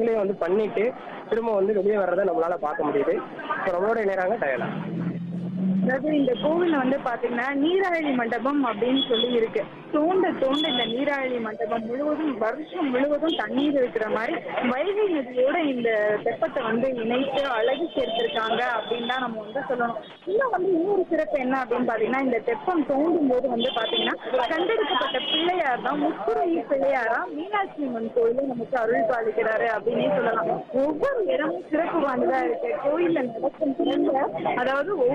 விஷயங்களையும் வந்து பண்ணிட்டு திரும்ப வந்து வெளியே வர்றதை நம்மளால பார்க்க முடியுது இப்போ நம்மளோட இணையறாங்க டயலா அதாவது இந்த கோவில்ல வந்து பாத்தீங்கன்னா நீராழி மண்டபம் அப்படின்னு சொல்லி இருக்கு தோண்ட தோண்ட இந்த நீராழி மண்டபம் முழுவதும் வருஷம் முழுவதும் தண்ணீர் இருக்கிற மாதிரி வைகை நதியோட இந்த தெப்பத்தை வந்து இணைத்து அழகு சேர்த்திருக்காங்க அப்படின்னு தான் நம்ம வந்து சொல்லணும் இன்னும் வந்து இன்னொரு சிறப்பு என்ன அப்படின்னு பாத்தீங்கன்னா இந்த தெப்பம் தோண்டும் போது வந்து பாத்தீங்கன்னா கண்டெடுக்கப்பட்ட பிள்ளையார் தான் முத்துரை பிள்ளையாரா மீனாட்சி அம்மன் கோயிலும் நமக்கு அருள் பாலிக்கிறாரு அப்படின்னே சொல்லலாம் ஒவ்வொரு இடமும் சிறப்பு வாய்ந்ததா இருக்கு கோயில்ல நடக்கும் திருவிழா அதாவது